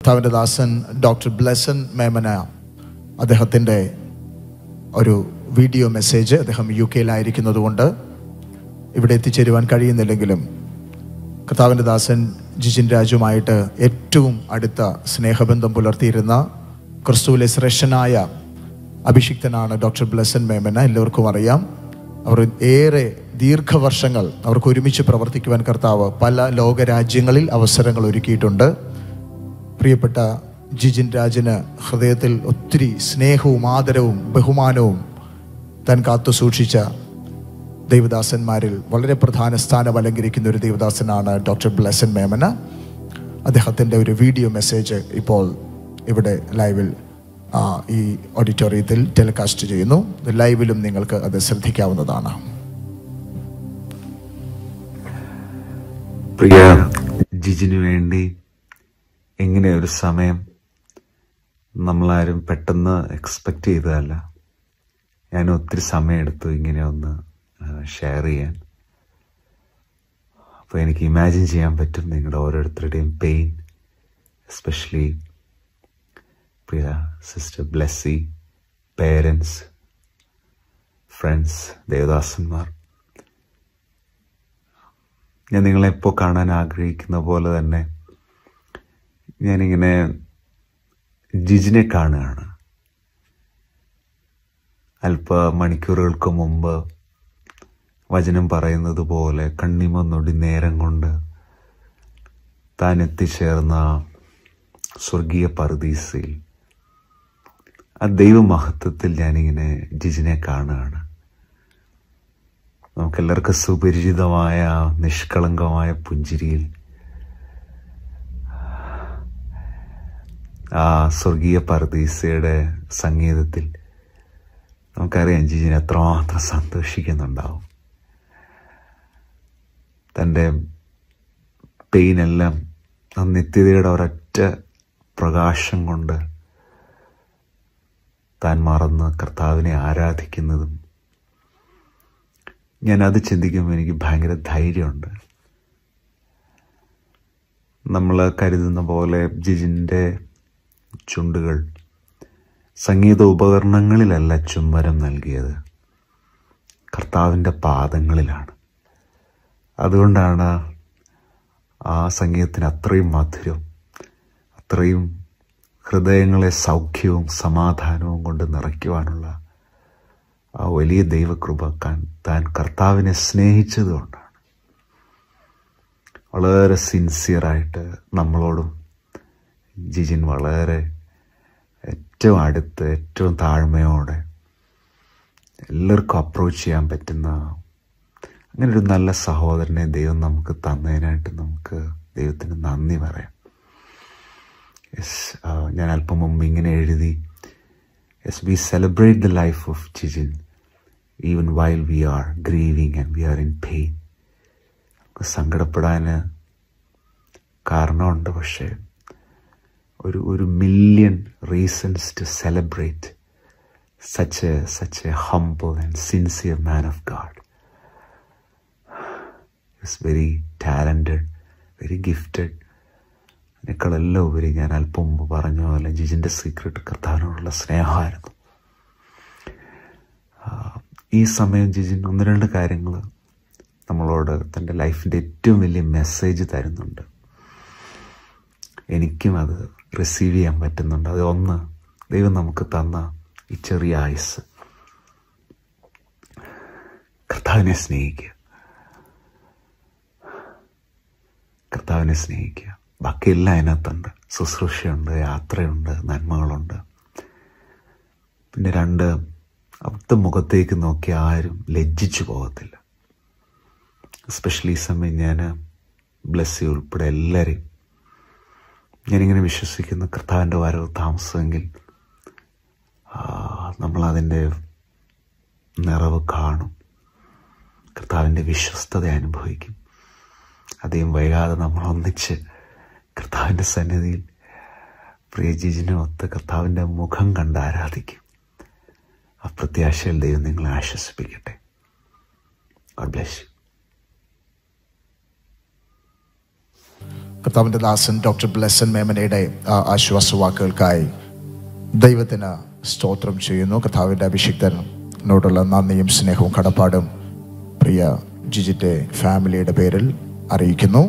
കർത്താവിൻ്റെ ദാസൻ ഡോക്ടർ ബ്ലെസൻ മേമന അദ്ദേഹത്തിൻ്റെ ഒരു വീഡിയോ മെസ്സേജ് അദ്ദേഹം യു കെയിലായിരിക്കുന്നത് കൊണ്ട് ഇവിടെ എത്തിച്ചേരുവാൻ കഴിയുന്നില്ലെങ്കിലും കർത്താവിൻ്റെ ദാസൻ ജിജിൻ രാജുമായിട്ട് ഏറ്റവും അടുത്ത സ്നേഹബന്ധം പുലർത്തിയിരുന്ന ക്രിസ്തുവിലെ ശ്രേഷ്ഠനായ അഭിഷിക്തനാണ് ഡോക്ടർ ബ്ലസൻ മേമന എല്ലാവർക്കും അറിയാം അവർ ഏറെ ദീർഘവർഷങ്ങൾ അവർക്ക് ഒരുമിച്ച് പ്രവർത്തിക്കുവാൻ കർത്താവ് പല ലോകരാജ്യങ്ങളിൽ അവസരങ്ങൾ ഒരുക്കിയിട്ടുണ്ട് പ്രിയപ്പെട്ട ജിജിൻ രാജന് ഹൃദയത്തിൽ ഒത്തിരി സ്നേഹവും ആദരവും ബഹുമാനവും താൻ കാത്തു സൂക്ഷിച്ച ദൈവദാസന്മാരിൽ വളരെ പ്രധാന സ്ഥാനം അലങ്കരിക്കുന്ന ഒരു ദൈവദാസനാണ് ഡോക്ടർ ബ്ലസൻ മേമന അദ്ദേഹത്തിൻ്റെ ഒരു വീഡിയോ മെസ്സേജ് ഇപ്പോൾ ഇവിടെ ലൈവിൽ ആ, ഈ ഓഡിറ്റോറിയത്തിൽ ടെലികാസ്റ്റ് ചെയ്യുന്നു ലൈവിലും നിങ്ങൾക്ക് അത് ശ്രദ്ധിക്കാവുന്നതാണ് പ്രിയ ജിജിനു വേണ്ടി ഇങ്ങനെ ഒരു സമയം നമ്മളാരും പെട്ടെന്ന് എക്സ്പെക്റ്റ് ചെയ്തതല്ല ഞാൻ ഒത്തിരി സമയമെടുത്തു ഇങ്ങനെ ഒന്ന് ഷെയർ ചെയ്യാൻ അപ്പോൾ എനിക്ക് ഇമാജിൻ ചെയ്യാൻ പറ്റും നിങ്ങളുടെ ഓരോരുത്തരുടെയും പെയിൻ എസ്പെഷ്യലി പ്രിയ സിസ്റ്റർ ബ്ലെസ്സി പേരൻസ് ഫ്രണ്ട്സ് ദേവദാസന്മാർ ഞാൻ നിങ്ങളെ ഇപ്പോൾ കാണാൻ ആഗ്രഹിക്കുന്ന പോലെ തന്നെ ഞാനിങ്ങനെ ജിജിനെ കാണുകയാണ് അല്പ മണിക്കൂറുകൾക്ക് മുമ്പ് വചനം പറയുന്നത് പോലെ കണ്ണിമ നൊടി നേരം കൊണ്ട് താൻ എത്തിച്ചേർന്ന സ്വർഗീയ പറുദീസയിൽ ആ ദൈവമഹത്വത്തിൽ ഞാനിങ്ങനെ ജിജിനെ കാണുകയാണ് നമുക്കെല്ലാവർക്കും സുപരിചിതമായ നിഷ്കളങ്കമായ പുഞ്ചിരിയിൽ ആ സ്വർഗീയ പർദീസയുടെ സംഗീതത്തിൽ നമുക്കറിയാം ജിജിന് എത്രമാത്രം സന്തോഷിക്കുന്നുണ്ടാവും തൻ്റെ പെയിനെല്ലാം ആ നിത്യതയുടെ ഒരൊറ്റ പ്രകാശം കൊണ്ട് താൻ മറന്ന് കർത്താവിനെ ആരാധിക്കുന്നതും ഞാൻ അത് ചിന്തിക്കുമ്പോൾ എനിക്ക് ഭയങ്കര ധൈര്യമുണ്ട് നമ്മൾ കരുതുന്ന പോലെ ജിജിൻ്റെ ചുണ്ടുകൾ സംഗീത ഉപകരണങ്ങളിലല്ല ചുംബനം നൽകിയത് കർത്താവിൻ്റെ പാദങ്ങളിലാണ് അതുകൊണ്ടാണ് ആ സംഗീതത്തിന് അത്രയും മധുരം അത്രയും ഹൃദയങ്ങളെ സൗഖ്യവും സമാധാനവും കൊണ്ട് നിറയ്ക്കുവാനുള്ള ആ വലിയ ദൈവകൃപ കാൻ- താൻ കർത്താവിനെ സ്നേഹിച്ചതുകൊണ്ടാണ് വളരെ സിൻസിയറായിട്ട് നമ്മളോടും ജിജിൻ വളരെ ഏറ്റവും അടുത്ത് ഏറ്റവും താഴ്മയോടെ എല്ലാവർക്കും അപ്രോച്ച് ചെയ്യാൻ പറ്റുന്ന അങ്ങനെ ഒരു നല്ല സഹോദരനെ ദൈവം നമുക്ക് തന്നതിനായിട്ട് നമുക്ക് ദൈവത്തിന് നന്ദി പറയാം യെസ് ഞാൻ അല്പം മുമ്പ് ഇങ്ങനെ എഴുതി yes we celebrate the life of Jijin even while we are grieving and we are in pain സങ്കടപ്പെടാൻ കാരണമുണ്ട് പക്ഷേ ഒരു ഒരു million reasons to celebrate such a such a humble and sincere man of God is very talented very gifted അതിനേക്കാളെല്ലാം ഉപരി ഞാൻ അല്പം മുമ്പ് പറഞ്ഞ പോലെ ജിജിൻ്റെ സീക്രട്ട് കർത്താവിനോടുള്ള സ്നേഹമായിരുന്നു ആ, ഈ സമയം ജിജിൻ ഒന്ന് രണ്ട് കാര്യങ്ങൾ നമ്മളോട് തൻ്റെ ലൈഫിൻ്റെ ഏറ്റവും വലിയ മെസ്സേജ് തരുന്നുണ്ട് എനിക്കും അത് റിസീവ് ചെയ്യാൻ പറ്റുന്നുണ്ട് അത് ഒന്ന് ദൈവം നമുക്ക് തന്ന ഈ ചെറിയ ആയുസ് കർത്താവിനെ സ്നേഹിക്കുക കർത്താവിനെ സ്നേഹിക്കുക ബാക്കിയെല്ലാം അതിനകത്തുണ്ട് ശുശ്രൂഷയുണ്ട് യാത്രയുണ്ട് നന്മകളുണ്ട് പിന്നെ രണ്ട് അവിടുത്തെ മുഖത്തേക്ക് നോക്കി ആരും ലജ്ജിച്ചു പോകത്തില്ല എസ്പെഷ്യലി ഈ സമയം ഞാൻ ബ്ലെസ്സി ഉൾപ്പെടെ എല്ലാവരെയും ഞാനിങ്ങനെ വിശ്വസിക്കുന്ന കർത്താവിൻ്റെ വരവ് താമസമെങ്കിൽ ആ, നമ്മളതിൻ്റെ നിറവ് കാണും കർത്താവിൻ്റെ വിശ്വസ്തത അനുഭവിക്കും അധികം വൈകാതെ നമ്മൾ ഒന്നിച്ച് കർത്താവിൻ്റെ സന്നിധിയിൽ പ്രിയ ജിജിനൊത്ത് കർത്താവിൻ്റെ മുഖം കണ്ട് ആരാധിക്കും ആ പ്രത്യാശയിൽ ദൈവം നിങ്ങളെ ആശ്വസിപ്പിക്കട്ടെ ഗോഡ് ബ്ലെസ് യു കർത്താവിൻ്റെ ദാസൻ ഡോക്ടർ ബ്ലെസൻ മേമനയുടെ ആ ആശ്വാസ വാക്കുകൾക്കായി ദൈവത്തിന് സ്തോത്രം ചെയ്യുന്നു കർത്താവിൻ്റെ അഭിഷിക്തനോടുള്ള നന്ദിയും സ്നേഹവും കടപ്പാടും പ്രിയ ജിജിറ്റെ ഫാമിലിയുടെ പേരിൽ അറിയിക്കുന്നു